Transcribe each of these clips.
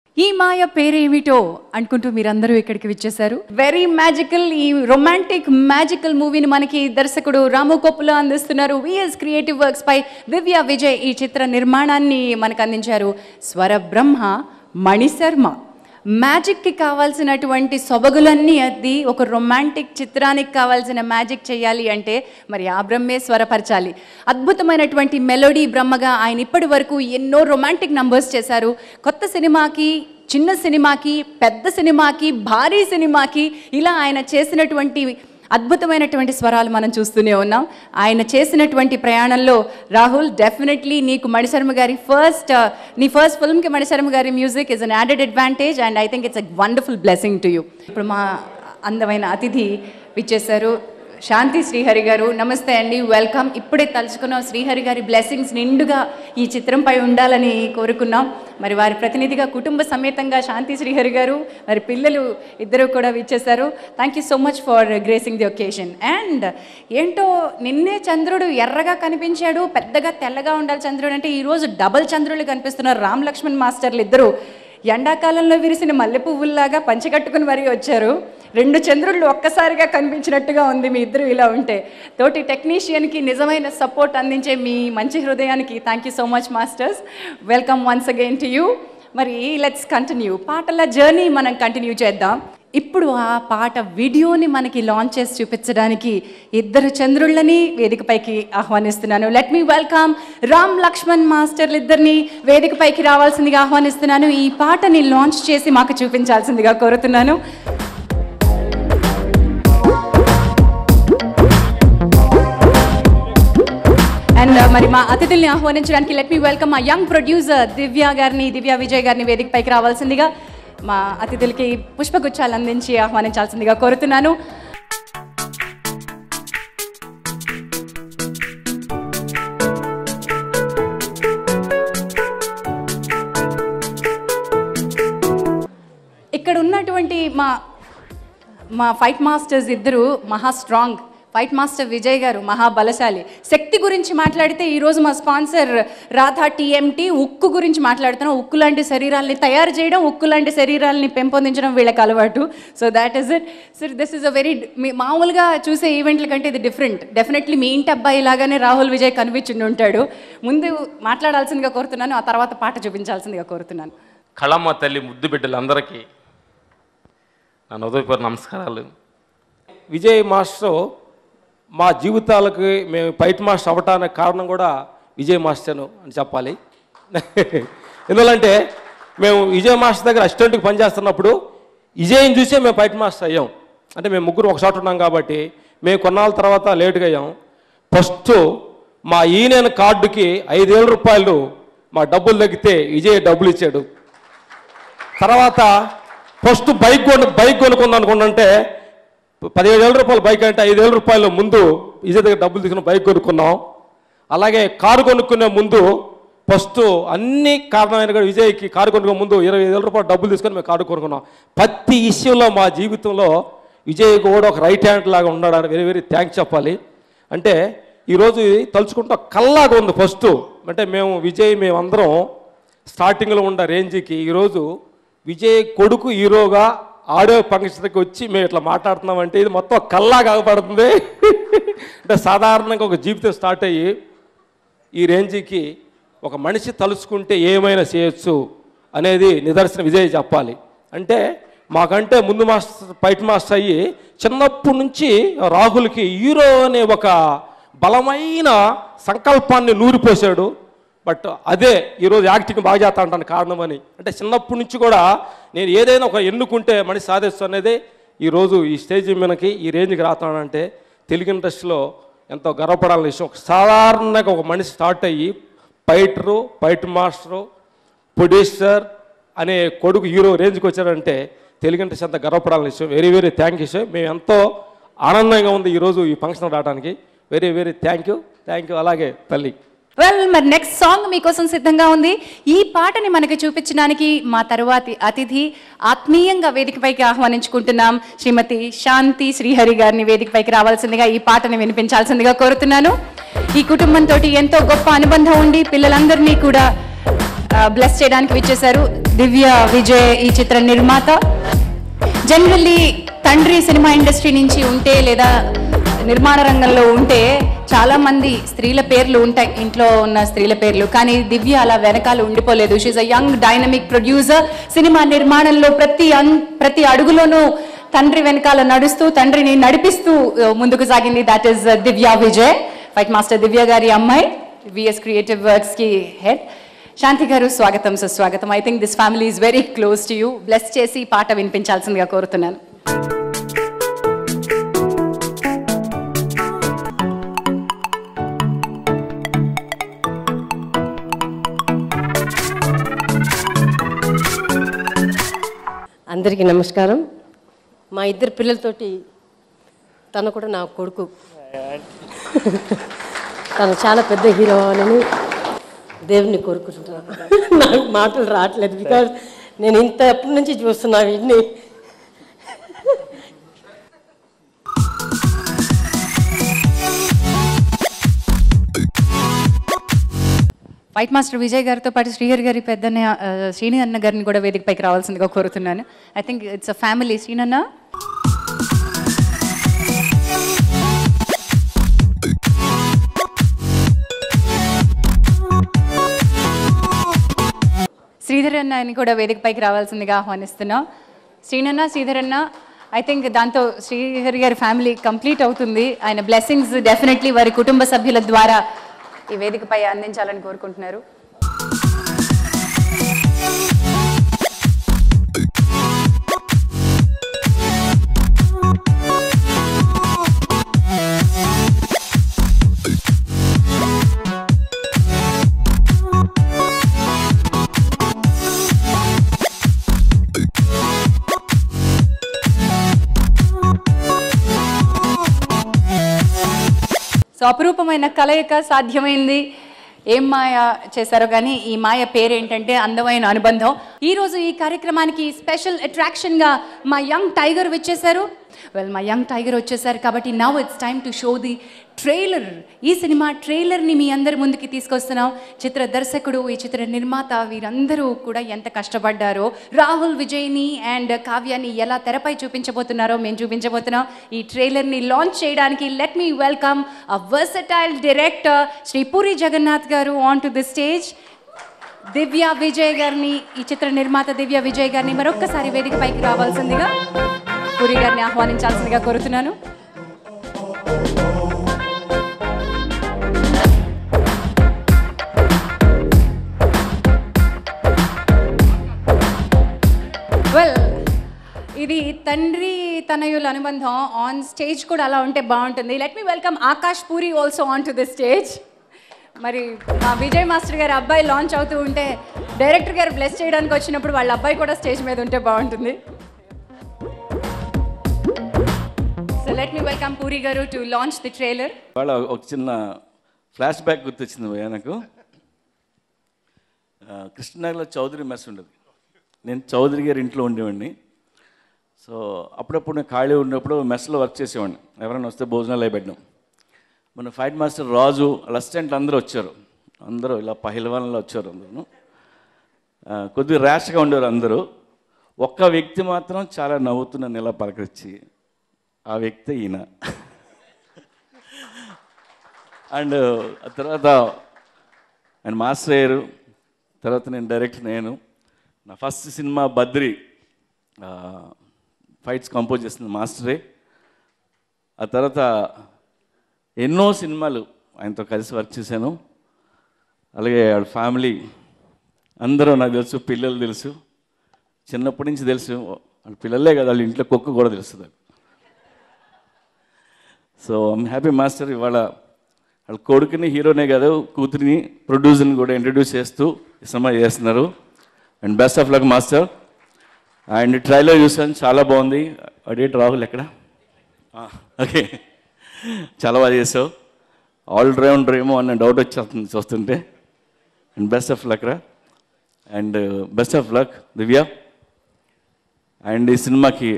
ఈ మాయ పేరేమిటో అనుకుంటూ మీరందరూ ఇక్కడికి విచ్చేశారు వెరీ మ్యాజికల్ ఈ రొమాంటిక్ మ్యాజికల్ మూవీని మనకి దర్శకుడు రాము కొప్పులో అందిస్తున్నారు విఎస్ క్రియేటివ్ వర్క్స్ పై దివ్య విజయ్ ఈ చిత్ర నిర్మాణాన్ని మనకు అందించారు స్వర బ్రహ్మ మణిశర్మ మ్యాజిక్కి కావాల్సినటువంటి సొబగులన్నీ అది ఒక రొమాంటిక్ చిత్రానికి కావాల్సిన మ్యాజిక్ చేయాలి అంటే మరి ఆ బ్రహ్మే స్వరపరచాలి అద్భుతమైనటువంటి మెలోడీ బ్రహ్మగా ఆయన ఇప్పటి వరకు ఎన్నో రొమాంటిక్ నంబర్స్ చేశారు కొత్త సినిమాకి చిన్న సినిమాకి పెద్ద సినిమాకి భారీ సినిమాకి ఇలా ఆయన చేసినటువంటి అద్భుతమైనటువంటి స్వరాలు మనం చూస్తూనే ఉన్నాం ఆయన చేసినటువంటి ప్రయాణంలో రాహుల్ డెఫినెట్లీ నీకు మణిశర్మ గారి ఫస్ట్ నీ ఫస్ట్ ఫిల్మ్కి మణిశర్మ గారి music is an added advantage and I think it's a wonderful blessing to you ఇప్పుడు మా అందమైన అతిథి విచ్చేశారు శాంతి శ్రీహరి గారు నమస్తే అండి వెల్కమ్ ఇప్పుడే తలుచుకున్నాం శ్రీహరి గారి బ్లెస్సింగ్స్ నిండుగా ఈ చిత్రంపై ఉండాలని కోరుకున్నాం మరి వారి ప్రతినిధిగా కుటుంబ సమేతంగా శాంతి శ్రీహరి గారు మరి పిల్లలు ఇద్దరు కూడా విచ్చేశారు thank you so much for gracing the occasion and ఏంటో నిన్నే చంద్రుడు ఎర్రగా కనిపించాడు పెద్దగా తెల్లగా ఉండాలి చంద్రుడు అంటే ఈరోజు డబల్ చంద్రులు కనిపిస్తున్నారు రామ్ లక్ష్మణ్ మాస్టర్లు ఇద్దరు ఎండాకాలంలో విరిసిన మల్లె పువ్వుల్లాగా పంచగట్టుకుని మరీ వచ్చారు రెండు చంద్రుళ్ళు ఒక్కసారిగా కనిపించినట్టుగా ఉంది మీ ఇద్దరు ఇలా ఉంటే తోటి టెక్నీషియన్కి నిజమైన సపోర్ట్ అందించే మీ మంచి హృదయానికి thank you so much masters welcome once again to you మరి లెట్స్ కంటిన్యూ పాటల జర్నీ మనం కంటిన్యూ చేద్దాం ఇప్పుడు ఆ పాట వీడియోని మనకి లాంచ్ చేసి చూపించడానికి ఇద్దరు చంద్రుళ్ళని వేదికపైకి ఆహ్వానిస్తున్నాను let me welcome Ram Laxman మాస్టర్లు ఇద్దరిని వేదికపైకి రావాల్సిందిగా ఆహ్వానిస్తున్నాను ఈ పాటని లాంచ్ చేసి మాకు చూపించాల్సిందిగా కోరుతున్నాను అండ్ మరి మా అతిథుల్ని ఆహ్వానించడానికి లెట్ మీ వెల్కమ్ మా యంగ్ ప్రొడ్యూసర్ దివ్య గారిని దివ్య విజయ్ గారిని వేదికపైకి రావాల్సిందిగా మా అతిథులకి పుష్పగుచ్చాలు అందించి ఆహ్వానించాల్సిందిగా కోరుతున్నాను ఇక్కడ ఉన్నటువంటి మా మా ఫైట్ మాస్టర్స్ ఇద్దరు మహా స్ట్రాంగ్ ఫైట్ మాస్టర్ విజయ్ గారు మహాబలశాలి శక్తి గురించి మాట్లాడితే ఈరోజు మా స్పాన్సర్ రాధా టీఎంటీ ఉక్కు గురించి మాట్లాడుతున్నాం ఉక్కు లాంటి శరీరాల్ని తయారు చేయడం ఉక్కు లాంటి శరీరాల్ని పెంపొందించడం వీళ్ళకి అలవాటు so that is it sir this is a very మామూలుగా చూసే ఈవెంట్ల కంటే ఇది డిఫరెంట్ డెఫినెట్లీ మీ ఇంటి అబ్బాయి లాగానే రాహుల్ విజయ్ కనిపించి ఉంటాడు ముందు మాట్లాడాల్సిందిగా కోరుతున్నాను ఆ తర్వాత పాట చూపించాల్సిందిగా కోరుతున్నాను కళమ్మ తల్లి ముద్దు బిడ్డలందరికీ నా హృదయపూర్వ నమస్కారాలు విజయ్ మాస్టర్ మా జీవితాలకు మేము ఫైట్ మాస్టర్ అవ్వటానికి కారణం కూడా విజయ్ మాస్టర్ అని చెప్పాలి ఎందువల్లంటే మేము విజయ్ మాస్టర్ దగ్గర అసిస్టెంట్కి పనిచేస్తున్నప్పుడు విజయ్ని చూసే మేము ఫైట్ మాస్టర్ అయ్యాం అంటే మేము ముగ్గురు ఒక చోట ఉన్నాం కాబట్టి మేము కొన్నాళ్ళ తర్వాత లేటుగా అయ్యాం ఫస్ట్ మా ఈయన కార్డుకి ఐదేళ్ళ రూపాయలు మా డబ్బులు తగ్గితే విజయ్ డబ్బులు ఇచ్చాడు తర్వాత ఫస్ట్ బైక్ కొను బైక్ కొనుక్కుందాం అనుకుంటే పదిహేడు వేల రూపాయల బైక్ అంటే ఐదు వేల రూపాయల ముందు విజయ్ దగ్గర డబ్బులు తీసుకుని బైక్ కొనుక్కున్నాం అలాగే కారు కొనుక్కునే ముందు ఫస్ట్ అన్ని కారణమైన కూడా విజయ్కి కారు కొనుక్కునే ముందు ఇరవై ఐదు వేల రూపాయలు డబ్బులు తీసుకొని మేము కారు కొనుక్కున్నాం ప్రతి విషయంలో మా జీవితంలో విజయ్ కూడా ఒక రైట్ హ్యాండ్ లాగా ఉన్నాడని వెరీ వెరీ థ్యాంక్స్ చెప్పాలి అంటే ఈరోజు ఇది తలుచుకుంటా కల్లాగా ఉంది ఫస్ట్ అంటే మేము విజయ్ మేమందరం స్టార్టింగ్లో ఉన్న రేంజ్కి ఈరోజు విజయ్ కొడుకు హీరోగా ఆడియో ఫంక్షన్కి వచ్చి మేము ఇట్లా మాట్లాడుతున్నామంటే ఇది మొత్తం కల్లా కాగపడుతుంది అంటే సాధారణంగా ఒక జీవితం స్టార్ట్ అయ్యి ఈ రేంజ్కి ఒక మనిషి తలుచుకుంటే ఏమైనా చేయొచ్చు అనేది నిదర్శన విజయ్ చెప్పాలి అంటే మాకంటే ముందు మాస్టర్ ఫైట్ మాస్టర్ అయ్యి చిన్నప్పటి నుంచి రాహుల్కి హీరో అనే ఒక బలమైన సంకల్పాన్ని నూరిపోసాడు బట్ అదే ఈరోజు యాక్టింగ్ బాగా చేస్తా అంటాను కారణం అని అంటే చిన్నప్పటి నుంచి కూడా నేను ఏదైనా ఒక ఎన్నుకుంటే మనిషి సాధిస్తూ అనేది ఈరోజు ఈ స్టేజ్ మీదకి ఈ రేంజ్కి రాతానంటే తెలుగు ఇండస్ట్రీలో ఎంతో గర్వపడాలని విషయం ఒక సాధారణంగా ఒక మనిషి స్టార్ట్ అయ్యి ఫైటరు ఫైట్ మాస్టరు ప్రొడ్యూసర్ అనే కొడుకు హీరో రేంజ్కి వచ్చాడంటే తెలుగు ఇండస్ట్రీ అంత గర్వపడాలని విషయం very very thank you sir మేము ఎంతో ఆనందంగా ఉంది ఈరోజు ఈ ఫంక్షన్ రావడానికి very very thank you thank you అలాగే తల్లి వెల్ మరి నెక్స్ట్ సాంగ్ మీకోసం సిద్ధంగా ఉంది ఈ పాటని మనకి చూపించడానికి మా తరువాతి అతిథి ఆత్మీయంగా వేదికపైకి ఆహ్వానించుకుంటున్నాం శ్రీమతి శాంతి శ్రీహరి గారిని వేదికపైకి రావాల్సిందిగా ఈ పాటని వినిపించాల్సిందిగా కోరుతున్నాను ఈ కుటుంబంతో ఎంతో గొప్ప అనుబంధం ఉండి పిల్లలందరినీ కూడా బ్లెస్ చేయడానికి విచ్చేశారు దివ్య విజయ్ ఈ చిత్ర నిర్మాత జనరల్లీ తండ్రి సినిమా ఇండస్ట్రీ నుంచి ఉంటే లేదా నిర్మాణ రంగంలో ఉంటే చాలా మంది స్త్రీల పేర్లు ఉంటాయి ఇంట్లో ఉన్న స్త్రీల పేర్లు కానీ దివ్య అలా వెనకాల ఉండిపోలేదు she's a young dynamic producer సినిమా నిర్మాణంలో ప్రతి అం- ప్రతి అడుగులోనూ తండ్రి వెనకాల నడుస్తూ తండ్రిని నడిపిస్తూ uh, ముందుకు సాగింది that is Divya Vijay fight master Divya గారి అమ్మాయి విఎస్ క్రియేటివ్ వర్క్స్ కి హెడ్ శాంతి గారు స్వాగతం సుస్వాగతం I think this family is very close to you bless చేసి పాట వినిపించాల్సిందిగా కోరుతున్నాను అందరికీ నమస్కారం మా ఇద్దరు పిల్లలతోటి తను కూడా నా కొడుకు తను చాలా పెద్ద హీరో అవ్వాలని దేవుని కోరుకుంటున్నాను నాకు మాటలు రావట్లేదు బికాజ్ నేను ఇంత ఎప్పటి నుంచి చూస్తున్నా వీటిని ఫైట్ మాస్టర్ విజయ్ గారితో పాటు శ్రీహరి గారి పెద్దన్న ఆ, శ్రీని అన్న గారిని కూడా వేదికపైకి రావాల్సిందిగా కోరుతున్నాను I think it's a family శ్రీనన్న శ్రీధర్ అన్నని కూడా వేదికపైకి రావాల్సిందిగా ఆహ్వానిస్తున్నాం శ్రీనన్న శ్రీధర్ అన్న ఐ థింక్ దాంతో శ్రీహరి గారి ఫ్యామిలీ కంప్లీట్ అవుతుంది ఆయన బ్లెస్సింగ్స్ డెఫినెట్లీ వారి కుటుంబ సభ్యుల ద్వారా ఈ వేదికపై అందించాలని కోరుకుంటున్నారు సో అపురూపమైన కలయిక సాధ్యమైంది ఏం మాయ చేశారో కానీ ఈ మాయ పేరేంటంటే అందమైన అనుబంధం ఈ రోజు ఈ కార్యక్రమానికి స్పెషల్ అట్రాక్షన్గా మా యంగ్ టైగర్ వచ్చేసారు వెల్ మా యంగ్ టైగర్ వచ్చేసారు కాబట్టి now it's time to show the trailer ఈ సినిమా ట్రైలర్ని మీ అందరి ముందుకి తీసుకొస్తున్నాం చిత్ర దర్శకుడు ఈ చిత్ర నిర్మాత వీరందరూ కూడా ఎంత కష్టపడ్డారో రాహుల్ విజయ్ని అండ్ కావ్యాన్ని ఎలా తెరపై చూపించబోతున్నారో మేము చూపించబోతున్నాం ఈ ట్రైలర్ని లాంచ్ చేయడానికి let me welcome a versatile director Shri Puri Jagannadh గారు on to the stage Divya Vijay గారిని ఈ చిత్ర నిర్మాత దివ్య విజయ్ గారిని మరొక్కసారి వేదిక పైకి రావాల్సిందిగా పూరి గారిని ఆహ్వానించాల్సిందిగా కోరుతున్నాను వెల్ ఇది తండ్రి తనయుల అనుబంధం ఆన్ స్టేజ్ కూడా అలా ఉంటే బాగుంటుంది let me welcome Akash Puri also on to the stage మరి మా విజయ్ మాస్టర్ గారి అబ్బాయి లాంచ్ అవుతూ ఉంటే డైరెక్టర్ గారు బ్లెస్ చేయడానికి వచ్చినప్పుడు వాళ్ళ అబ్బాయి కూడా స్టేజ్ మీద ఉంటే బాగుంటుంది so let me welcome Puri గారు టు లాంచ్ ది ట్రైలర్ వాళ్ళ ఒక చిన్న ఫ్లాష్ బ్యాక్ గుర్తొచ్చింది భయ్యా నాకు ఆ, కృష్ణనగర్లో చౌదరి మెస్ ఉండేది నేను చౌదరి గారి ఇంట్లో ఉండేవాడిని సో అప్పుడప్పుడు నేను ఖాళీ ఉన్నప్పుడు మెస్లో వర్క్ చేసేవాడిని ఎవరైనా వస్తే భోజనాలు అయి పెట్టడం మన ఫైట్ మాస్టర్ రాజు వాళ్ళ అసిస్టెంట్లు అందరూ వచ్చారు అందరూ ఇలా పహిల్వాన్లో వచ్చారు అందరూ ఆ, కొద్దిగా ర్యాష్గా ఉండేవారు అందరూ ఒక్క వ్యక్తి మాత్రం చాలా నవ్వుతూ నన్ను ఇలా పలకరించి ఆ వ్యక్తి ఈయన అండ్ ఆ తర్వాత ఆయన మాస్టర్ అయ్యారు తర్వాత నేను డైరెక్ట్ నేను నా ఫస్ట్ సినిమా బద్రి ఫైట్స్ కంపోజ్ చేసింది మాస్టరే ఆ తర్వాత ఎన్నో సినిమాలు ఆయనతో కలిసి వర్క్ చేశాను అలాగే వాళ్ళ ఫ్యామిలీ అందరూ నాకు తెలుసు పిల్లలు తెలుసు చిన్నప్పటి నుంచి తెలుసు వాళ్ళ పిల్లలే కదా వాళ్ళ ఇంట్లో కుక్క కూడా తెలుస్తుంది సో ఐమ్ హ్యాపీ మాస్టర్ ఇవాళ వాళ్ళ కొడుకుని హీరోనే కాదు కూతురిని ప్రొడ్యూసర్ని కూడా ఇంట్రడ్యూస్ చేస్తూ ఈ సినిమా చేస్తున్నారు and best of luck master and trailer చూసాను చాలా బాగుంది అడేట్ రాహుల్ ఎక్కడ ఓకే చాలా బాగా చేసావు ఆల్ రౌండర్ ఏమో అన్న డౌట్ వచ్చేస్తుంది చూస్తుంటే అండ్ బెస్ట్ ఆఫ్ లక్ రా and best of luck Divya and ఈ సినిమాకి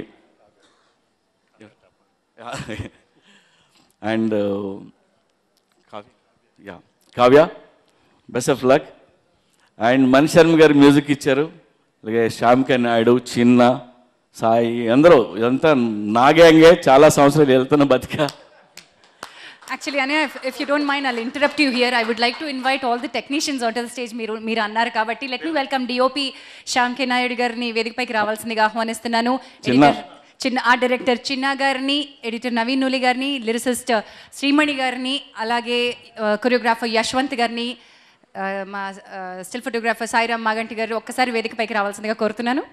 and Kavya yeah Kavya best of luck and Mani Sharma గారు మ్యూజిక్ ఇచ్చారు అలాగే శ్యామ్కే నాయుడు చిన్న సాయి అందరూ ఇదంతా నా గ్యాంగే చాలా సంవత్సరాలు వెళ్తున్న బతిక Actually, Anya, if, if you don't mind, I'll interrupt you here. I would like to invite all the technicians onto the stage. మీరు మీరు అన్నారు కాబట్టి let me welcome DOP Shyam K Naidu గారిని వేదికపైకి రావాల్సిందిగా ఆహ్వానిస్తున్నాను చిన్న. Editor- చిన్న ఆర్ట్ డైరెక్టర్ చిన్న గారిని ఎడిటర్ నవీన్ నూలి గారిని లిరిసిస్ట్ శ్రీమణి గారిని అలాగే కొరియోగ్రాఫర్ యశ్వంత్ గారిని ఆ, మా స్టిల్ ఫోటోగ్రాఫర్ సాయిరామ్ మాగంటి గారు ఒక్కసారి వేదికపైకి రావాల్సిందిగా కోరుతున్నాను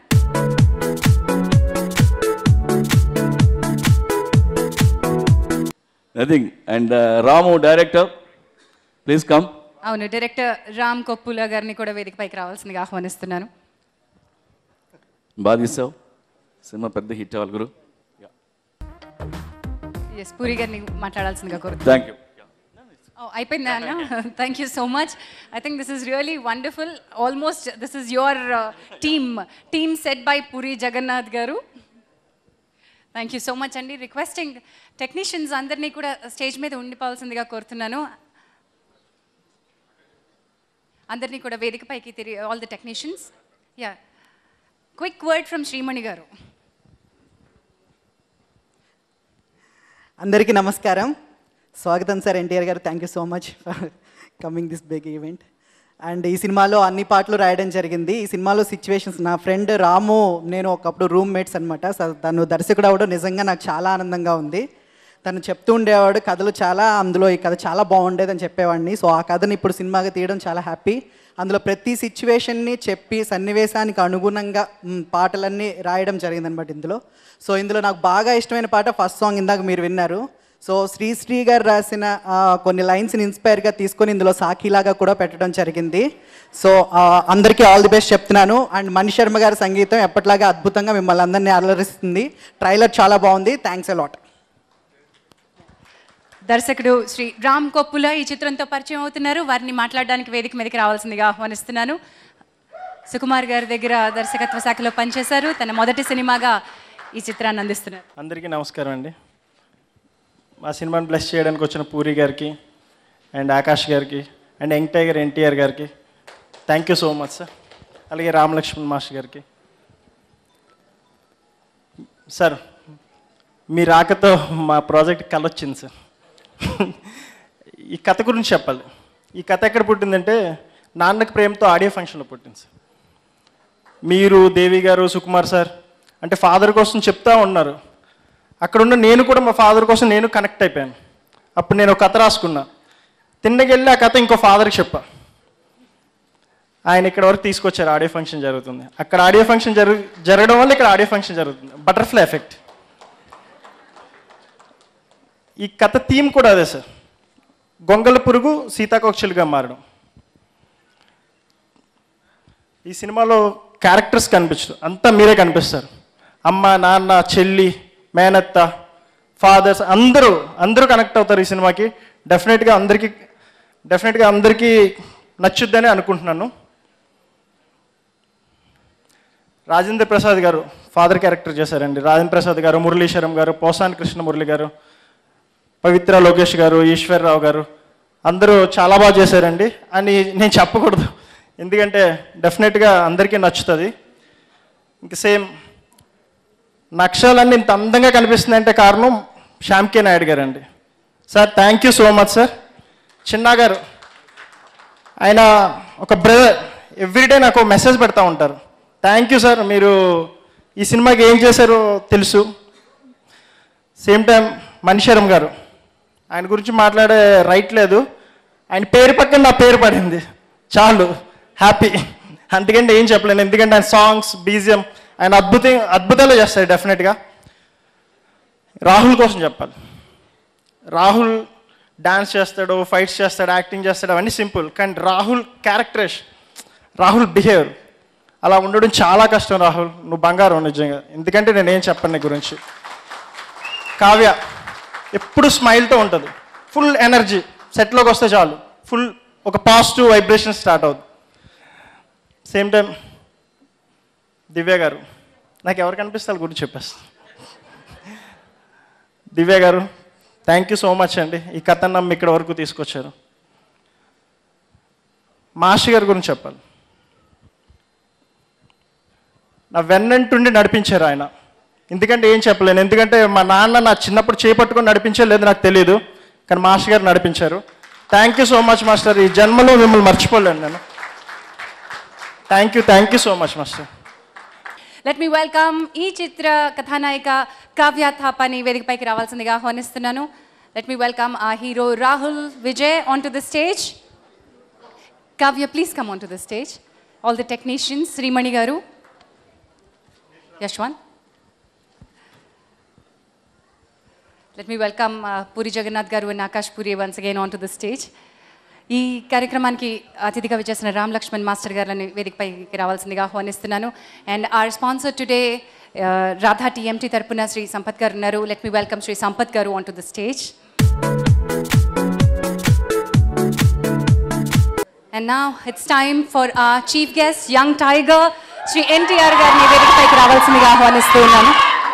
nothing and Ramu director please come అవును డైరెక్టర్ రామ్ కొప్పుల గారిని కూడా వేదికపైకి రావాల్సిందిగా ఆహ్వానిస్తున్నాను బాగా తీసావు సినిమా పెద్ద హిట్ అవ్వాలి గురు ఎస్ పూరి గారిని మాట్లాడాల్సిందిగా కోరుతున్నాను థ్యాంక్ యూ Oh, అయిపోయిందా అన్న thank you so much I think this is really wonderful almost this is your team team set by Puri Jagannadh గారు థ్యాంక్ యూ సో మచ్ అండి రిక్వెస్టింగ్ టెక్నీషియన్స్ అందరినీ కూడా స్టేజ్ మీద ఉండిపోవాల్సిందిగా కోరుతున్నాను అందరినీ కూడా వేదికపైకి తిరిగి all the technicians yeah quick word from Srimani గారు అందరికీ నమస్కారం స్వాగతం సార్ ఎన్టీఆర్ గారు thank you so much for coming this big event and ఈ సినిమాలో అన్ని పాటలు రాయడం జరిగింది ఈ సినిమాలో సిచ్యువేషన్స్ నా ఫ్రెండ్ రాము నేను ఒకప్పుడు రూమ్ మేట్స్ అనమాట తను దర్శకుడు అవడం నిజంగా నాకు చాలా ఆనందంగా ఉంది తను చెప్తూ ఉండేవాడు కథలు చాలా అందులో ఈ కథ చాలా బాగుండేదని చెప్పేవాడిని సో ఆ కథని ఇప్పుడు సినిమాగా తీయడం చాలా హ్యాపీ అందులో ప్రతి సిచ్యువేషన్ని చెప్పి సన్నివేశానికి అనుగుణంగా మ్, పాటలన్నీ రాయడం జరిగిందనమాట ఇందులో సో ఇందులో నాకు బాగా ఇష్టమైన పాట ఫస్ట్ సాంగ్ ఇందాక మీరు విన్నారు సో శ్రీశ్రీ గారు రాసిన ఆ, కొన్ని లైన్స్ని ఇన్స్పైర్గా తీసుకొని ఇందులో సాఖీలాగా కూడా పెట్టడం జరిగింది సో ఆ, అందరికీ ఆల్ ది బెస్ట్ చెప్తున్నాను అండ్ మణి శర్మ గారి సంగీతం ఎప్పటిలాగా అద్భుతంగా మిమ్మల్ని అందరినీ అలరిస్తుంది ట్రైలర్ చాలా బాగుంది థ్యాంక్స్ అలాట్ దర్శకుడు శ్రీ రామ్ కొప్పుల ఈ చిత్రంతో పరిచయం అవుతున్నారు వారిని మాట్లాడడానికి వేదిక మీదకి రావాల్సిందిగా ఆహ్వానిస్తున్నాను సుకుమార్ గారి దగ్గర దర్శకత్వ శాఖలో పనిచేశారు తన మొదటి సినిమాగా ఈ చిత్రాన్ని అందిస్తున్నారు అందరికీ నమస్కారం అండి మా సినిమాని బ్లెస్ చేయడానికి వచ్చిన పూరి గారికి అండ్ ఆకాష్ గారికి అండ్ యంగ్ టైగర్ ఎన్టీఆర్ గారికి thank you so much sir అలాగే రామలక్ష్మణ్ మాస్టర్ గారికి సార్ మీ రాకతో మా ప్రాజెక్ట్ కలొచ్చింది సార్ ఈ కథ గురించి చెప్పాలి ఈ కథ ఎక్కడ పుట్టిందంటే నాన్నకి ప్రేమతో ఆడియో ఫంక్షన్లో పుట్టింది సార్ మీరు దేవి గారు సుకుమార్ సార్ అంటే ఫాదర్ కోసం చెప్తా ఉన్నారు అక్కడ ఉన్న నేను కూడా మా ఫాదర్ కోసం నేను కనెక్ట్ అయిపోయాను అప్పుడు నేను ఒక కథ రాసుకున్నా తిన్నగెళ్ళి ఆ కథ ఇంకో ఫాదర్కి చెప్పా ఆయన ఇక్కడ వరకు తీసుకొచ్చారు ఆడియో ఫంక్షన్ జరుగుతుంది అక్కడ ఆడియో ఫంక్షన్ జరుగు జరగడం వల్ల ఇక్కడ ఆడియో ఫంక్షన్ జరుగుతుంది బటర్ఫ్లై ఎఫెక్ట్ ఈ కథ థీమ్ కూడా అదే సార్ గొంగల పురుగు సీతాకోక్షలుగా మారడం ఈ సినిమాలో క్యారెక్టర్స్ కనిపించరు అంతా మీరే కనిపిస్తారు అమ్మ నాన్న చెల్లి మేనత్త ఫాదర్స్ అందరూ అందరూ కనెక్ట్ అవుతారు ఈ సినిమాకి డెఫినెట్గా అందరికీ డెఫినెట్గా అందరికీ నచ్చుద్దని అనుకుంటున్నాను రాజేంద్ర ప్రసాద్ గారు ఫాదర్ క్యారెక్టర్ చేశారండి రాజేంద్ర ప్రసాద్ గారు మురళీశ్వరం గారు పోసాని కృష్ణ మురళి గారు పవిత్ర లోకేష్ గారు ఈశ్వర్రావు గారు అందరూ చాలా బాగా చేశారండి అని నేను చెప్పకూడదు ఎందుకంటే డెఫినెట్గా అందరికీ నచ్చుతుంది ఇంక సేమ్ నక్షలన్నీ ఇంత అందంగా కనిపిస్తుందంటే కారణం శ్యామ్కే నాయుడు గారు అండి sir thank you so much sir Chinna గారు ఆయన ఒక బ్రదర్ ఎవ్రీడే నాకు మెసేజ్ పెడతా ఉంటారు థ్యాంక్ యూ సార్ మీరు ఈ సినిమాకి ఏం చేశారో తెలుసు సేమ్ టైం మణిశరం గారు ఆయన గురించి మాట్లాడే రైట్ లేదు ఆయన పేరు పక్కన నా పేరు పడింది చాలు హ్యాపీ అందుకంటే ఏం చెప్పలేను ఎందుకంటే ఆయన సాంగ్స్ బీజియం ఆయన అద్భుతం అద్భుతాలు చేస్తాడు డెఫినెట్గా రాహుల్ కోసం చెప్పాలి రాహుల్ డాన్స్ చేస్తాడు ఫైట్స్ చేస్తాడు యాక్టింగ్ చేస్తాడు అవన్నీ సింపుల్ కానీ రాహుల్ క్యారెక్టరేషన్ రాహుల్ బిహేవియర్ అలా ఉండడం చాలా కష్టం రాహుల్ నువ్వు బంగారం నిజంగా ఎందుకంటే నేనేం చెప్పను నీ గురించి కావ్య ఎప్పుడు స్మైల్తో ఉంటుంది ఫుల్ ఎనర్జీ సెట్లోకి వస్తే చాలు ఫుల్ ఒక పాజిటివ్ వైబ్రేషన్ స్టార్ట్ అవుతుంది సేమ్ టైం దివ్య గారు నాకు ఎవరు కనిపిస్తే వాళ్ళ గురించి చెప్పేస్తా దివ్య గారు థ్యాంక్ యూ సో మచ్ అండి ఈ కథ నమ్మి ఇక్కడ వరకు తీసుకొచ్చారు మాస్టర్ గారి గురించి చెప్పాలి నా వెన్నంటుండి నడిపించారు ఆయన ఎందుకంటే ఏం చెప్పలేను ఎందుకంటే మా నాన్న నా చిన్నప్పుడు చేపట్టుకొని నడిపించారు లేదు నాకు తెలియదు కానీ మాస్టర్ గారు నడిపించారు thank you so much master ఈ జన్మలో మిమ్మల్ని మర్చిపోలేను నేను thank you thank you so much master let me welcome ఈ చిత్ర కథానాయిక కావ్య థాపాని వేదికపైకి రావాల్సిందిగా ఆహ్వానిస్తున్నాను లెట్ మీ వెల్కమ్ ఆ hero Rahul Vijay on to the stage Kavya please come on to the stage all the technicians Srimani గారు Yashwant let me welcome Puri Jagannadh గారు and Akash Puri once again on to the stage ఈ కార్యక్రమానికి అతిథిగా విచ్చేసిన రామ్ లక్ష్మణ్ మాస్టర్ గారిని వేదికపైకి రావాల్సిందిగా ఆహ్వానిస్తున్నాను and our sponsor today Radha TMT తరపున శ్రీ సంపత్ గారు ఉన్నారు let me welcome Shri Sampath గారు on to the stage and నా ఇట్స్ టైమ్ ఫర్ ఆ chief guest young tiger Shri NTR గారిని వేదికపైకి రావాల్సిందిగా ఆహ్వానిస్తూ ఉన్నాను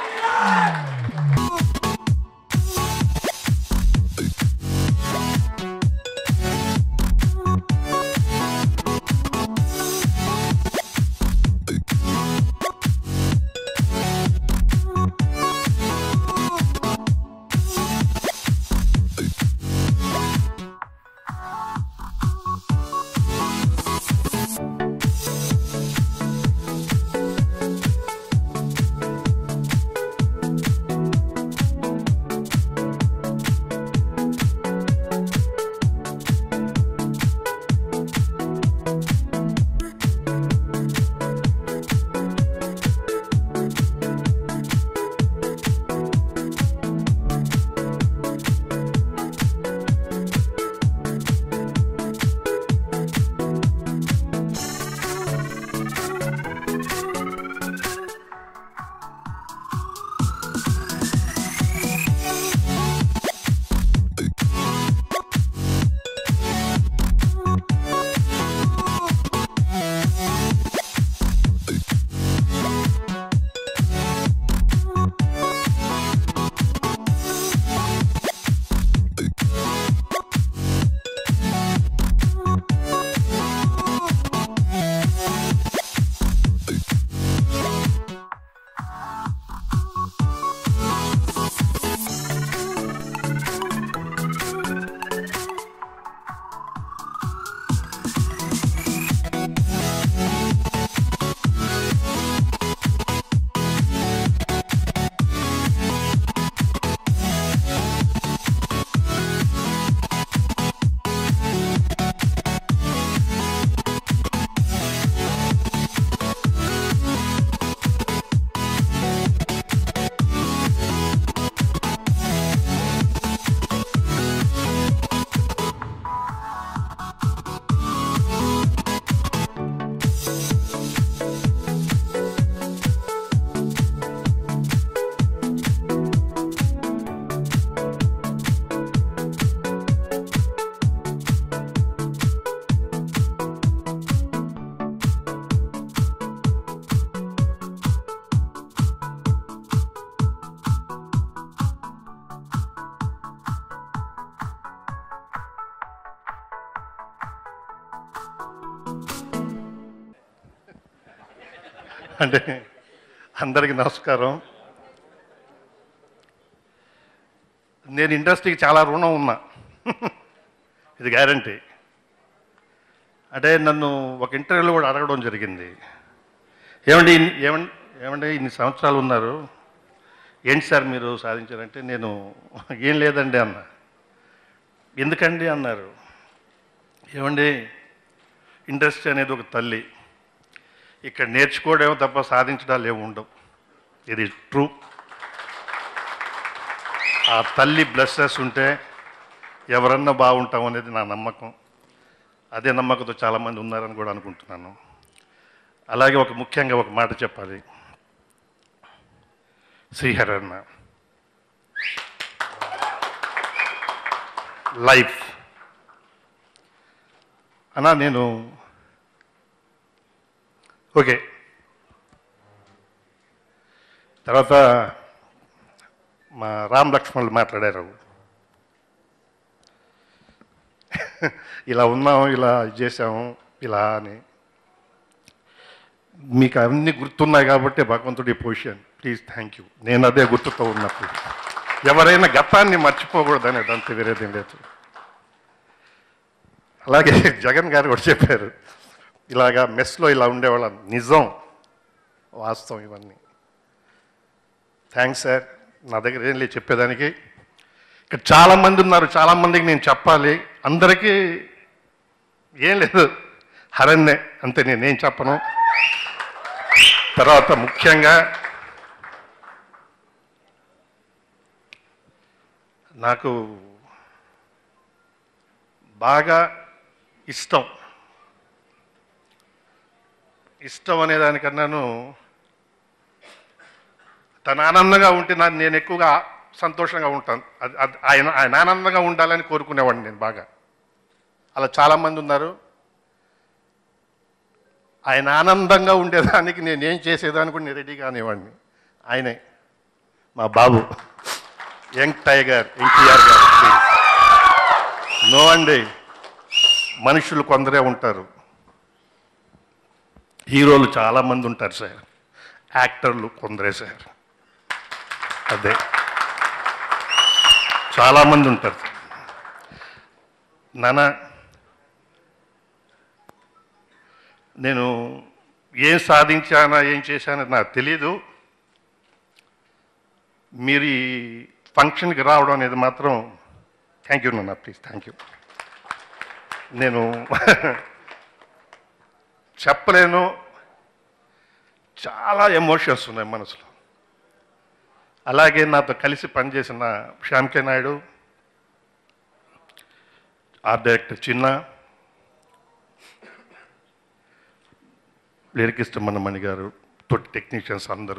అంటే అందరికీ నమస్కారం నేను ఇండస్ట్రీకి చాలా రుణం ఉన్నా ఇది గ్యారంటీ అంటే నన్ను ఒక ఇంటర్వ్యూలో కూడా అడగడం జరిగింది ఏమండి ఇన్ని- ఏమండి ఏమండి ఇన్ని సంవత్సరాలు ఉన్నారు ఏంటి సార్ మీరు సాధించారంటే నేను ఏం లేదండి అన్న ఎందుకండి అన్నారు ఏమండి ఇండస్ట్రీ అనేది ఒక తల్లి ఇక్కడ నేర్చుకోవడమో తప్ప సాధించడాలు ఏమి ఉండవు ఇది ట్రూ ఆ తల్లి బ్లెస్సెస్ ఉంటే ఎవరన్నా బాగుంటాం అనేది నా నమ్మకం అదే నమ్మకంతో చాలామంది ఉన్నారని కూడా అనుకుంటున్నాను అలాగే ఒక ముఖ్యంగా ఒక మాట చెప్పాలి శ్రీహరన్న లైఫ్ అన్నా నేను ఓకే తర్వాత మా రామ్ లక్ష్మణులు మాట్లాడారు ఇలా ఉన్నాము ఇలా ఇది చేసాము ఇలా అని మీకు అన్ని గుర్తున్నాయి కాబట్టి భగవంతుడి పొజిషన్ ప్లీజ్ థ్యాంక్ యూ నేను అదే గుర్తుతో ఉన్నప్పుడు ఎవరైనా గతాన్ని మర్చిపోకూడదని అంతే వేరేదేం లేదు అలాగే జగన్ గారు కూడా చెప్పారు ఇలాగా మెస్లో ఇలా ఉండేవాళ్ళం నిజం వాస్తవం ఇవన్నీ థ్యాంక్స్ సార్ నా దగ్గర ఏం లేదు చెప్పేదానికి ఇక్కడ చాలా మంది ఉన్నారు చాలా మందికి నేను చెప్పాలి అందరికీ ఏం లేదు హరణ్యే అంతే నేనేం చెప్పను తర్వాత ముఖ్యంగా నాకు బాగా ఇష్టం ఇష్టం అనే దానికన్నాను తను ఆనందంగా ఉంటే నా నేను ఎక్కువగా సంతోషంగా ఉంటాను అది అది ఆయన ఆయన ఆనందంగా ఉండాలని కోరుకునేవాడిని నేను బాగా అలా చాలామంది ఉన్నారు ఆయన ఆనందంగా ఉండేదానికి నేను ఏం చేసేదానికి కూడా నేను రెడీగా అనేవాడిని ఆయనే మా బాబు యంగ్ టైగర్ ఎన్టీఆర్ గారు please. నో అండి మనుషులు కొందరే ఉంటారు హీరోలు చాలామంది ఉంటారు సార్ యాక్టర్లు కొందరే సార్ అదే చాలామంది ఉంటారు నాన్న నేను ఏం సాధించానా ఏం చేశానో నాకు తెలీదు మీరు ఈ ఫంక్షన్కి రావడం అనేది మాత్రం థ్యాంక్ యూ నాన్న ప్లీజ్ థ్యాంక్ యూ నేను చెప్పలేను చాలా ఎమోషన్స్ ఉన్నాయి మనసులో అలాగే నాతో కలిసి పనిచేసిన Shyam K Naidu art director Chinna lyricist Mannamani గారు తోటి టెక్నీషియన్స్ అందరూ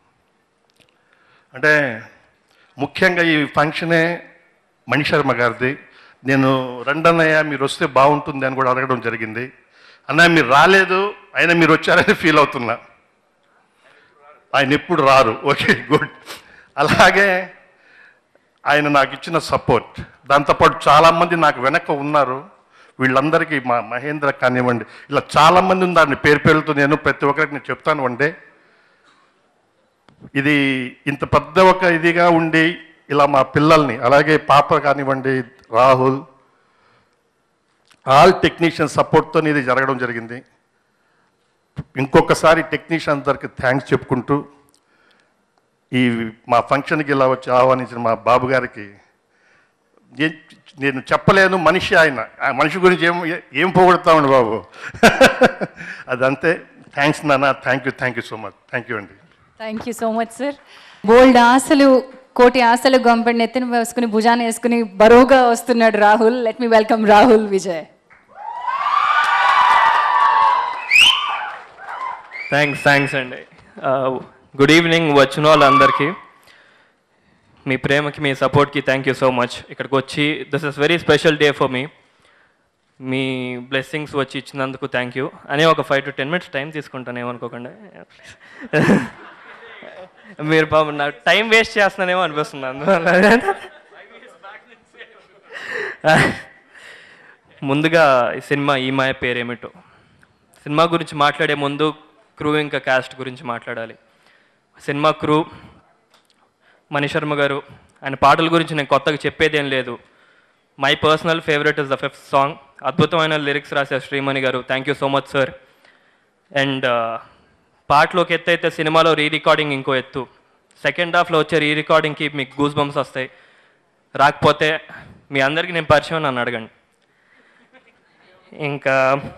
అంటే ముఖ్యంగా ఈ ఫంక్షనే మణి శర్మ గారిది నేను రండన్నయ్య మీరు వస్తే బాగుంటుంది అని కూడా అడగడం జరిగింది అన్నయ్య మీరు రాలేదు అయినా మీరు వచ్చారని ఫీల్ అవుతున్నా ఆయన ఎప్పుడు రారు ఓకే గుడ్ అలాగే ఆయన నాకు ఇచ్చిన సపోర్ట్ దాంతోపాటు చాలామంది నాకు వెనక ఉన్నారు వీళ్ళందరికీ మా మహేంద్ర కానివ్వండి ఇలా చాలామంది ఉన్నారు పేరు పేరుతో నేను ప్రతి ఒక్కరికి నేను చెప్తాను వండే ఇది ఇంత పెద్ద ఒక ఇదిగా ఉండి ఇలా మా పిల్లల్ని అలాగే పాప కానివ్వండి రాహుల్ ఆల్ టెక్నీషియన్ సపోర్ట్తో ఇది జరగడం జరిగింది ఇంకొకసారి టెక్నీషియన్ అందరికి థ్యాంక్స్ చెప్పుకుంటూ ఈ మా ఫంక్షన్కి ఇలా వచ్చి ఆహ్వానించిన మా బాబు గారికి ఏ- నేను చెప్పలేను మనిషి ఆయన ఆ మనిషి గురించి ఏం ఏం పోగొడతామండి బాబు అదంతే థ్యాంక్స్ నాన్న thank you thank you so much thank you అండి thank you so much sir బోల్డ్ ఆశలు కోటి ఆశలు గంపడి నెత్తిన వేసుకుని భుజాన వేసుకుని బరువుగా వస్తున్నాడు Rahul let me welcome Rahul Vijay thanks thanks అండి గుడ్ ఈవినింగ్ వచ్చిన వాళ్ళందరికీ మీ ప్రేమకి మీ సపోర్ట్కి థ్యాంక్ యూ సో మచ్ ఇక్కడికి వచ్చి this is very special day for me మీ బ్లెస్సింగ్స్ వచ్చి ఇచ్చినందుకు థ్యాంక్ యూ అని ఒక five to ten minutes time తీసుకుంటాను ఏమనుకోకుండా మీరు పాపం నాకు టైం వేస్ట్ చేస్తున్నానేమో అనిపిస్తుంది అందువల్ల ముందుగా ఈ సినిమా ఈ మాయ పేరేమిటో సినిమా గురించి మాట్లాడే ముందు క్రూ ఇంకా క్యాస్ట్ గురించి మాట్లాడాలి సినిమా క్రూ మణిశర్మ గారు ఆయన పాటల గురించి నేను కొత్తగా చెప్పేదేం లేదు my personal favourite is the fifth song అద్భుతమైన లిరిక్స్ రాశారు శ్రీమణి గారు thank you so much sir and పాటలోకి ఎత్తు అయితే సినిమాలో రీ రికార్డింగ్ ఇంకో ఎత్తు సెకండ్ హాఫ్లో వచ్చే రీ రికార్డింగ్కి మీకు గూస్ బంప్స్ వస్తాయి రాకపోతే మీ అందరికీ నేను పరిచయం నన్ను అడగండి ఇంకా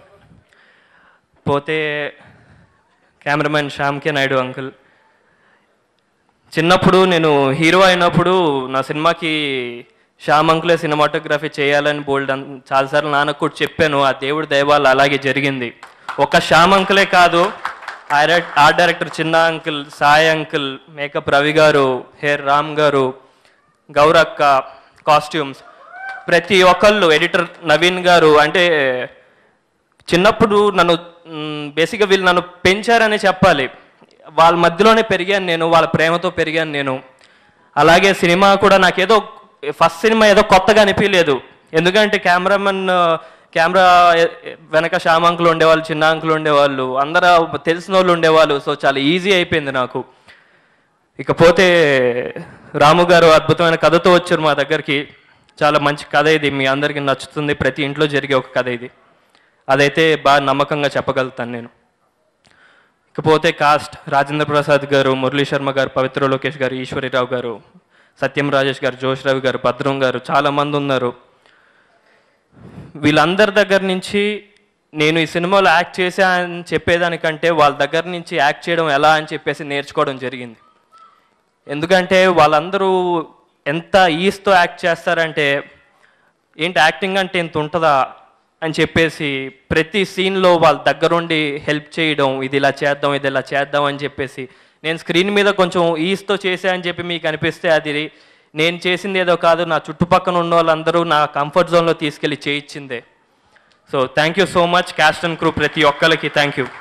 పోతే కెమెరామెన్ శ్యామ్కే నాయుడు అంకుల్ చిన్నప్పుడు నేను హీరో అయినప్పుడు నా సినిమాకి శ్యామ్ అంకులే సినిమాటోగ్రఫీ చేయాలని బోల్డ్ అన్- చాలాసార్లు నాన్నకు కూడా చెప్పాను ఆ దేవుడి దయవాళ్ళు అలాగే జరిగింది ఒక శ్యామ్ అంకులే కాదు ఆర్- art director Chinna uncle Sai uncle makeup Ravi గారు హేర్ రామ్ గారు గౌరక్క కాస్ట్యూమ్స్ ప్రతి ఒక్కళ్ళు ఎడిటర్ నవీన్ గారు అంటే చిన్నప్పుడు నన్ను బేసిక్గా వీళ్ళు నన్ను పెంచారని చెప్పాలి వాళ్ళ మధ్యలోనే పెరిగాను నేను వాళ్ళ ప్రేమతో పెరిగాను నేను అలాగే సినిమా కూడా నాకేదో ఫస్ట్ సినిమా ఏదో కొత్తగా అనిపించలేదు ఎందుకంటే కెమెరామెన్ కెమెరా వెనక శ్యామ అంకులు ఉండేవాళ్ళు చిన్న అంకులు ఉండేవాళ్ళు అందరూ తెలిసిన వాళ్ళు ఉండేవాళ్ళు సో చాలా ఈజీ అయిపోయింది నాకు ఇకపోతే రాము గారు అద్భుతమైన కథతో వచ్చారు మా దగ్గరికి చాలా మంచి కథ ఇది మీ అందరికీ నచ్చుతుంది ప్రతి ఇంట్లో జరిగే ఒక కథ ఇది అదైతే బాగా నమ్మకంగా చెప్పగలుగుతాను నేను ఇకపోతే కాస్ట్ రాజేంద్ర ప్రసాద్ గారు మురళీ శర్మ గారు పవిత్ర లోకేష్ గారు ఈశ్వరిరావు గారు సత్యం రాజేష్ గారు జోష్ రవి గారు భద్రం గారు చాలా మంది ఉన్నారు వీళ్ళందరి దగ్గర నుంచి నేను ఈ సినిమాలో యాక్ట్ చేశా అని చెప్పేదానికంటే వాళ్ళ దగ్గర నుంచి యాక్ట్ చేయడం ఎలా అని చెప్పేసి నేర్చుకోవడం జరిగింది ఎందుకంటే వాళ్ళందరూ ఎంత ఈస్తో యాక్ట్ చేస్తారంటే ఏంటి యాక్టింగ్ అంటే ఇంత ఉంటుందా అని చెప్పేసి ప్రతి సీన్లో వాళ్ళ దగ్గరుండి హెల్ప్ చేయడం ఇది ఇలా చేద్దాం ఇది ఇలా చేద్దాం అని చెప్పేసి నేను స్క్రీన్ మీద కొంచెం ఈస్తో చేసా అని చెప్పి మీకు అనిపిస్తే అది నేను చేసింది ఏదో కాదు నా చుట్టుపక్కల ఉన్న వాళ్ళందరూ నా కంఫర్ట్ జోన్లో తీసుకెళ్ళి చేయించిందే so thank you so much cast and crew ప్రతి ఒక్కరికి థ్యాంక్ యూ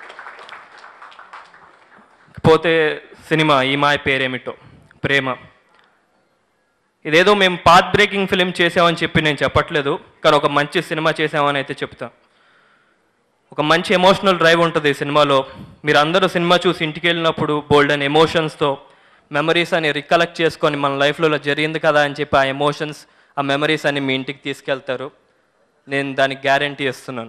పోతే సినిమా ఈ మాయ పేరేమిటో ప్రేమ ఇదేదో మేము పాత్ బ్రేకింగ్ ఫిలిం చేసామని చెప్పి నేను చెప్పట్లేదు కానీ ఒక మంచి సినిమా చేసామని అయితే చెప్తా ఒక మంచి ఎమోషనల్ డ్రైవ్ ఉంటుంది ఈ సినిమాలో మీరు అందరూ సినిమా చూసి ఇంటికి వెళ్ళినప్పుడు బోల్డ్ అండ్ ఎమోషన్స్తో మెమరీస్ అని రికలెక్ట్ చేసుకొని మన లైఫ్లో ఇలా జరిగింది కదా అని చెప్పి ఆ ఎమోషన్స్ ఆ మెమరీస్ అని మీ ఇంటికి తీసుకెళ్తారు నేను దానికి గ్యారంటీ ఇస్తున్నాను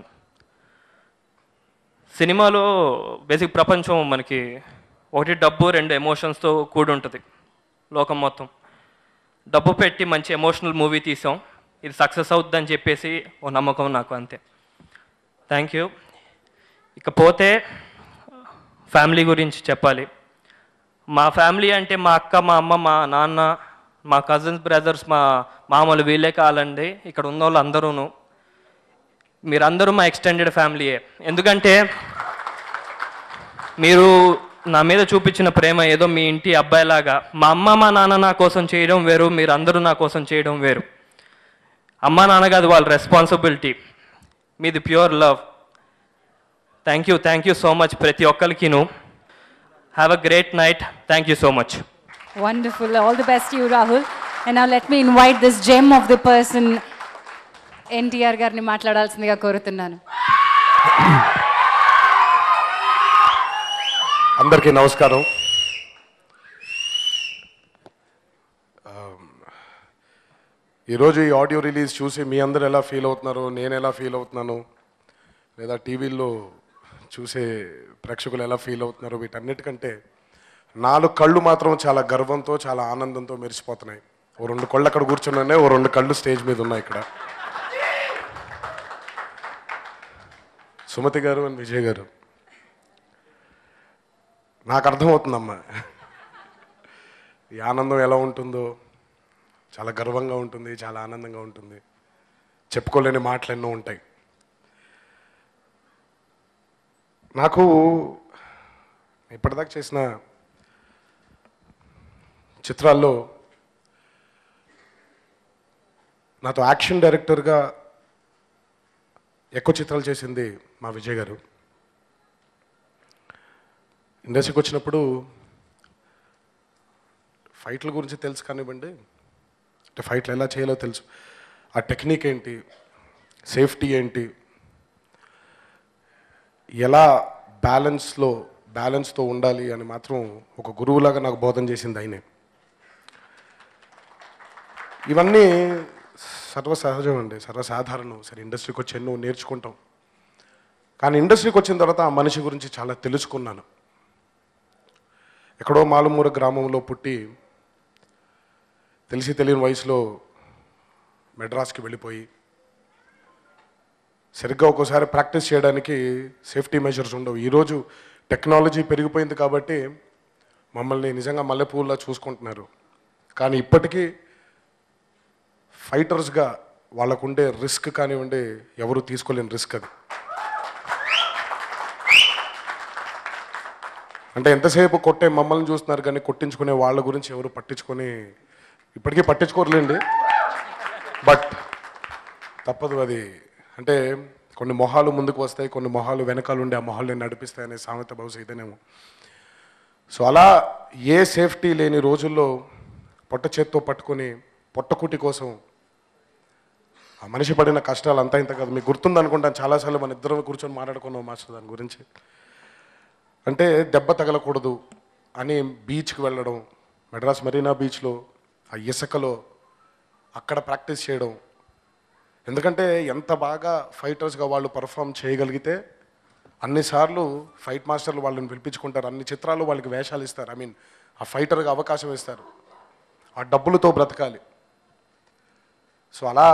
సినిమాలో బేసిక్ ప్రపంచం మనకి ఒకటి డబ్బు రెండు ఎమోషన్స్తో కూడి ఉంటుంది లోకం మొత్తం డబ్బు పెట్టి మంచి ఎమోషనల్ మూవీ తీసాం ఇది సక్సెస్ అవుద్దని చెప్పేసి ఓ నమ్మకం నాకు అంతే థ్యాంక్ యూ ఇకపోతే ఫ్యామిలీ గురించి చెప్పాలి మా ఫ్యామిలీ అంటే మా అక్క మా అమ్మ మా నాన్న మా కజిన్స్ బ్రదర్స్ మా మామూలు వీళ్ళే కావాలండి ఇక్కడ ఉన్న వాళ్ళు అందరూను మీరందరూ మా ఎక్స్టెండెడ్ ఫ్యామిలీయే ఎందుకంటే మీరు నా మీద చూపించిన ప్రేమ ఏదో మీ ఇంటి అబ్బాయిలాగా మా అమ్మ మా నాన్న నా కోసం చేయడం వేరు మీరు అందరూ నా కోసం చేయడం వేరు అమ్మ నాన్న కాదు వాళ్ళ రెస్పాన్సిబిలిటీ మీది pure love thank you thank you so much ప్రతి ఒక్కరికిను have a great night thank you so much Wonderful. All the best to you, Rahul. And now let me invite this gem of the person, NTR గారిని మాట్లాడాల్సిందిగా కోరుతున్నాను అందరికీ నమస్కారం ఆమ్, ఈరోజు ఈ audio release చూసి మీ అందరు ఎలా ఫీల్ అవుతున్నారు నేను ఎలా ఫీల్ అవుతున్నాను లేదా టీవీల్లో చూసే ప్రేక్షకులు ఎలా ఫీల్ అవుతున్నారు వీటన్నిటికంటే నాలుగు కళ్ళు మాత్రం చాలా గర్వంతో చాలా ఆనందంతో మెరిసిపోతున్నాయి ఓ రెండు కళ్ళు అక్కడ కూర్చున్నానే ఓ రెండు కళ్ళు స్టేజ్ మీద ఉన్నాయి ఇక్కడ సుమతి గారు అండ్ విజయ్ గారు నాకు అర్థమవుతుందమ్మా ఈ ఆనందం ఎలా ఉంటుందో చాలా గర్వంగా ఉంటుంది చాలా ఆనందంగా ఉంటుంది చెప్పుకోలేని మాటలు ఎన్నో ఉంటాయి నాకు ఇప్పటిదాకా చేసిన చిత్రాల్లో నాతో యాక్షన్ డైరెక్టర్గా ఎక్కువ చిత్రాలు చేసింది మా విజయ్ గారు ఇండస్ట్రీకి వచ్చినప్పుడు ఫైట్ల గురించి తెలుసు కానివ్వండి అంటే ఫైట్లు ఎలా చేయాలో తెలుసు ఆ టెక్నిక్ ఏంటి సేఫ్టీ ఏంటి ఎలా బ్యాలెన్స్లో బ్యాలెన్స్తో ఉండాలి అని మాత్రం ఒక గురువులాగా నాకు బోధన చేసింది ఆయనే ఇవన్నీ సర్వసహజం అండి సర్వసాధారణం సరే ఇండస్ట్రీకి వచ్చి ఎన్నో నేర్చుకుంటాం కానీ ఇండస్ట్రీకి వచ్చిన తర్వాత ఆ మనిషి గురించి చాలా తెలుసుకున్నాను ఎక్కడో మాలుమూర గ్రామంలో పుట్టి తెలిసి తెలియని వయసులో మెడ్రాస్కి వెళ్ళిపోయి సరిగ్గా ఒక్కోసారి ప్రాక్టీస్ చేయడానికి సేఫ్టీ మెజర్స్ ఉండవు ఈరోజు టెక్నాలజీ పెరిగిపోయింది కాబట్టి మమ్మల్ని నిజంగా మల్లెపూల్లా చూసుకుంటున్నారు కానీ ఇప్పటికీ ఫైటర్స్గా వాళ్ళకుండే రిస్క్ కానివ్వండి ఎవరు తీసుకోలేని రిస్క్ అది అంటే ఎంతసేపు కొట్టే మమ్మల్ని చూస్తున్నారు కానీ కొట్టించుకునే వాళ్ళ గురించి ఎవరు పట్టించుకొని ఇప్పటికీ పట్టించుకోరులేండి బట్ తప్పదు అది అంటే కొన్ని మొహాలు ముందుకు వస్తాయి కొన్ని మొహాలు వెనకాల ఉండి ఆ మొహాలు నడిపిస్తాయి అనే సామెత బహుశా ఇదేనేమో సో అలా ఏ సేఫ్టీ లేని రోజుల్లో పొట్ట చేత్తో పట్టుకొని పొట్టకుటి కోసం ఆ మనిషి పడిన కష్టాలు అంతా ఇంత కాదు మీకు గుర్తుంది అనుకుంటాను చాలాసార్లు మన ఇద్దరం కూర్చొని మాట్లాడుకున్నాం మాస్టర్ దాని గురించి అంటే దెబ్బ తగలకూడదు అని బీచ్కి వెళ్ళడం మెడ్రాస్ మరీనా బీచ్లో ఆ ఇసుకలో అక్కడ ప్రాక్టీస్ చేయడం ఎందుకంటే ఎంత బాగా ఫైటర్స్గా వాళ్ళు పర్ఫామ్ చేయగలిగితే అన్నిసార్లు ఫైట్ మాస్టర్లు వాళ్ళని పిలిపించుకుంటారు అన్ని చిత్రాలు వాళ్ళకి వేషాలు ఇస్తారు ఐ మీన్ ఆ ఫైటర్గా అవకాశం ఇస్తారు ఆ డబ్బులతో బ్రతకాలి సో అలా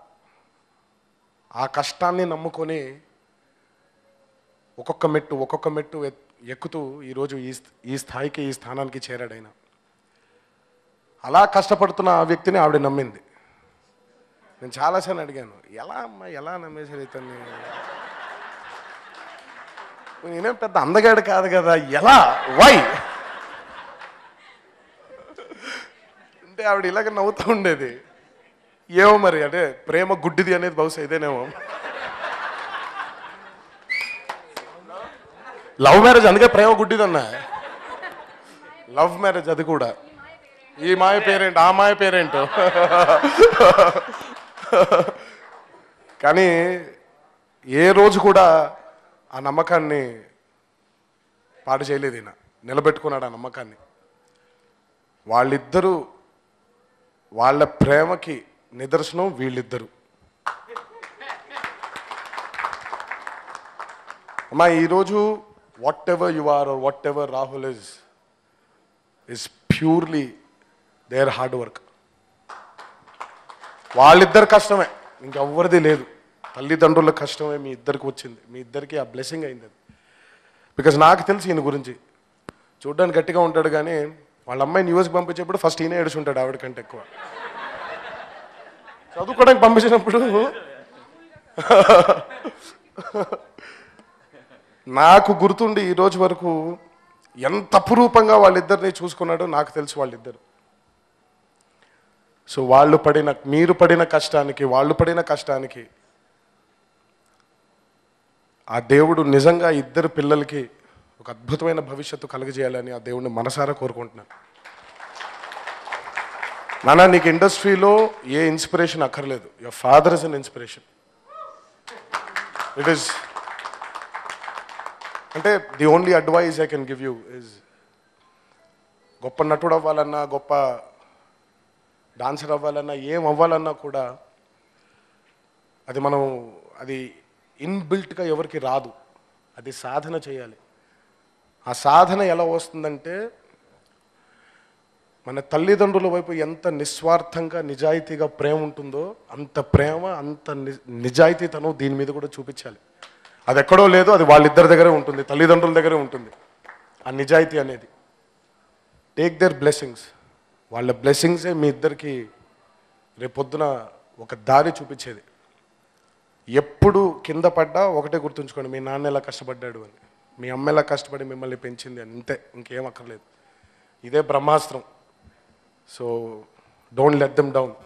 ఆ కష్టాన్ని నమ్ముకొని ఒక్కొక్క మెట్టు ఒక్కొక్క మెట్టు ఎత్- ఎక్కుతూ ఈరోజు ఈ స్థ- ఈ స్థాయికి ఈ స్థానానికి చేరాడు ఆయన అలా కష్టపడుతున్న ఆ వ్యక్తిని ఆవిడ నమ్మింది నేను చాలాసార్లు అడిగాను ఎలా అమ్మా ఎలా నమ్మేశారు ఇతన్ని నేనేం పెద్ద అందగాడు కాదు కదా ఎలా వై అంటే ఆవిడ ఇలాగ నవ్వుతూ ఉండేది ఏమో మరి అంటే ప్రేమ గుడ్డిది అనేది బహుశా ఇదేనేమో లవ్ మ్యారేజ్ అందుకే ప్రేమ గుడ్డిదన్నా లవ్ మ్యారేజ్ అది కూడా ఈ మాయ పేరేంటి ఆ మాయ పేరేంటో కానీ ఏ రోజు కూడా ఆ నమ్మకాన్ని పాడు చేయలేదు ఈయన నిలబెట్టుకున్నాడు ఆ నమ్మకాన్ని వాళ్ళిద్దరూ వాళ్ళ ప్రేమకి నిదర్శనం వీళ్ళిద్దరు అమ్మా ఈరోజు whatever you are whatever Rahul is is purely their hard work వాళ్ళిద్దరు కష్టమే ఇంకెవ్వరిది లేదు తల్లిదండ్రుల కష్టమే మీ ఇద్దరికి వచ్చింది మీ ఇద్దరికి ఆ బ్లెస్సింగ్ అయింది అది బికాజ్ నాకు తెలిసి ఈయన గురించి చూడ్డానికి గట్టిగా ఉంటాడు కానీ వాళ్ళ అమ్మాయిని యూఎస్కి పంపించేప్పుడు ఫస్ట్ ఈయన ఏడుచుంటాడు ఆవిడ కంటే ఎక్కువ చదువుకోవడానికి పంపించినప్పుడు నాకు గుర్తుండి ఈ రోజు వరకు ఎంత అపురూపంగా వాళ్ళిద్దరిని చూసుకున్నాడో నాకు తెలుసు వాళ్ళిద్దరు సో వాళ్ళు పడిన మీరు పడిన కష్టానికి వాళ్ళు పడిన కష్టానికి ఆ దేవుడు నిజంగా ఇద్దరు పిల్లలకి ఒక అద్భుతమైన భవిష్యత్తు కలుగజేయాలని ఆ దేవుడిని మనసారా కోరుకుంటున్నాను నాన్న నీకు ఇండస్ట్రీలో ఏ ఇన్స్పిరేషన్ అక్కర్లేదు your father is an inspiration it is అంటే the only advice I can give you is గొప్ప నటుడు అవ్వాలన్నా గొప్ప డాన్సర్ అవ్వాలన్నా ఏం అవ్వాలన్నా కూడా అది మనం అది ఇన్బిల్ట్గా ఎవరికి రాదు అది సాధన చేయాలి ఆ సాధన ఎలా వస్తుందంటే మన తల్లిదండ్రుల వైపు ఎంత నిస్వార్థంగా నిజాయితీగా ప్రేమ ఉంటుందో అంత ప్రేమ అంత ని- నిజాయితీతనం దీని మీద కూడా చూపించాలి అది ఎక్కడో లేదు అది వాళ్ళిద్దరి దగ్గరే ఉంటుంది తల్లిదండ్రుల దగ్గరే ఉంటుంది ఆ నిజాయితీ అనేది టేక్ దేర్ బ్లెస్సింగ్స్ వాళ్ళ బ్లెస్సింగ్సే మీ ఇద్దరికి రేపొద్దున ఒక దారి చూపించేది ఎప్పుడు కింద పడ్డా ఒకటే గుర్తుంచుకోండి మీ నాన్న ఎలా కష్టపడ్డాడు అని మీ అమ్మ ఎలా కష్టపడి మిమ్మల్ని పెంచింది అని ఇంతే ఇంకేం అక్కర్లేదు ఇదే బ్రహ్మాస్త్రం so don't let them down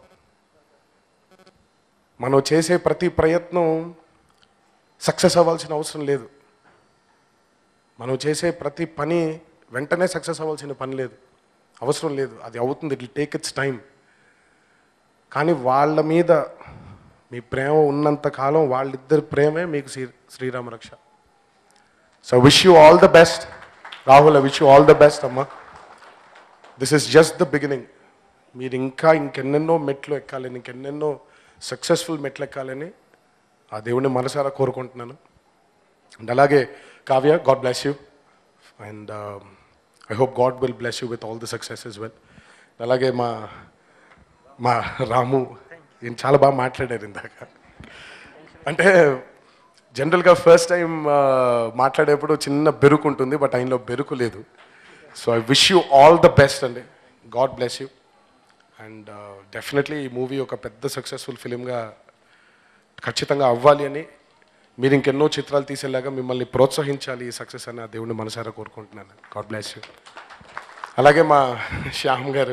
మనం చేసే ప్రతి ప్రయత్నం సక్సెస్ అవ్వాల్సిన అవసరం లేదు మనం చేసే ప్రతి పని వెంటనే సక్సెస్ అవ్వాల్సిన పని లేదు అవసరం లేదు అది అవుతుంది ఇట్ టేక్ ఇట్స్ టైం కానీ వాళ్ళ మీద మీ ప్రేమ ఉన్నంత కాలం వాళ్ళిద్దరి ప్రేమే మీకు శ్రీ శ్రీరామ రక్ష so wish you all the best Rahul I wish you all the best అమ్మా this is just the beginning మీరు ఇంకా ఇంకెన్నెన్నో మెట్లు ఎక్కాలని ఇంకెన్నెన్నో సక్సెస్ఫుల్ మెట్లు ఎక్కాలని ఆ దేవుడిని మనసారా కోరుకుంటున్నాను అండ్ అలాగే Kavya God bless you and I hope God will bless you with all the success as well అలాగే మా మా రాము ఈయన చాలా బాగా మాట్లాడారు ఇందాక అంటే జనరల్గా ఫస్ట్ టైం మాట్లాడేప్పుడు చిన్న బెరుకు ఉంటుంది బట్ ఆయనలో బెరుకు లేదు so I wish you all the best అండి God bless you and definitely ఈ మూవీ ఒక పెద్ద సక్సెస్ఫుల్ ఫిలింగా ఖచ్చితంగా అవ్వాలి అని మీరు ఇంకెన్నో చిత్రాలు తీసేలాగా మిమ్మల్ని ప్రోత్సహించాలి ఈ సక్సెస్ అని ఆ దేవుడిని మనసారా కోరుకుంటున్నాను గాడ్ బ్లెస్ యూ అలాగే మా శ్యామ్ గారు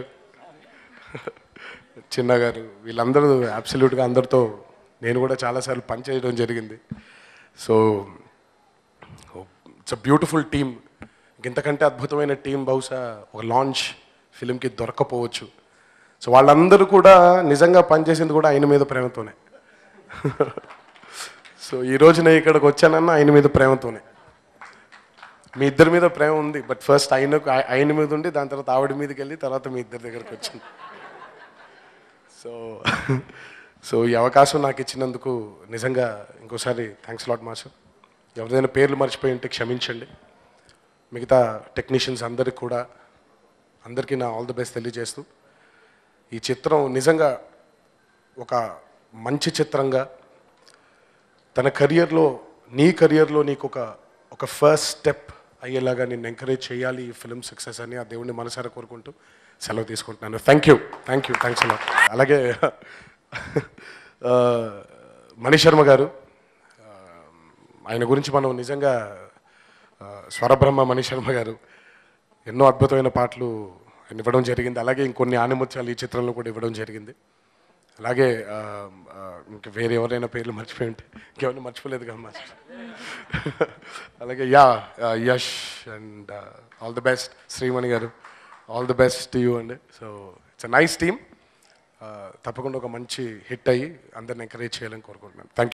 చిన్న గారు వీళ్ళందరూ అబ్సల్యూట్గా అందరితో నేను కూడా చాలాసార్లు పనిచేయడం జరిగింది so it's a beautiful team ఇంతకంటే అద్భుతమైన టీం బహుశా ఒక లాంచ్ ఫిలింకి దొరకపోవచ్చు సో వాళ్ళందరూ కూడా నిజంగా పనిచేసింది కూడా ఆయన మీద ప్రేమతోనే సో ఈ రోజు నేను ఇక్కడికి వచ్చానన్న ఆయన మీద ప్రేమతోనే మీ ఇద్దరి మీద ప్రేమ ఉంది బట్ ఫస్ట్ ఆయనకు ఆయ- ఆయన మీద ఉండి దాని తర్వాత ఆవిడ మీదకి వెళ్ళి తర్వాత మీ ఇద్దరి దగ్గరికి వచ్చింది సో సో ఈ అవకాశం నాకు ఇచ్చినందుకు నిజంగా ఇంకోసారి థ్యాంక్స్ లాట్ మాస్టర్ ఎవరిదైనా పేర్లు మర్చిపోయి ఉంటే క్షమించండి మిగతా టెక్నీషియన్స్ అందరికి కూడా అందరికీ నా ఆల్ ది బెస్ట్ తెలియజేస్తూ ఈ చిత్రం నిజంగా ఒక మంచి చిత్రంగా తన కెరియర్లో నీ కెరియర్లో నీకు ఒక ఒక ఫస్ట్ స్టెప్ అయ్యేలాగా నేను ఎంకరేజ్ చేయాలి ఈ ఫిల్మ్ సక్సెస్ అని ఆ దేవుడిని మనసారా కోరుకుంటూ సెలవు తీసుకుంటున్నాను thank you thank you thanks అలా అలాగే ఆ, మణి శర్మ గారు ఆ, ఆయన గురించి మనం నిజంగా ఆ, స్వరబ్రహ్మ మణి శర్మ గారు ఎన్నో అద్భుతమైన పాటలు ఆయన ఇవ్వడం జరిగింది అలాగే ఇంకొన్ని ఆనిముత్యాలు ఈ చిత్రంలో కూడా ఇవ్వడం జరిగింది అలాగే ఆ, ఆ, ఇంకా వేరే ఎవరైనా పేర్లు మర్చిపోయి ఉంటే ఇంకెవరిని మర్చిపోలేదు కదా మాస్టర్ అలాగే యా Yash and all the best Sreemani గారు all the best to you అండి so it's a nice team తప్పకుండా ఒక మంచి హిట్ అయ్యి అందరిని ఎంకరేజ్ చేయాలని కోరుకుంటున్నాను థ్యాంక్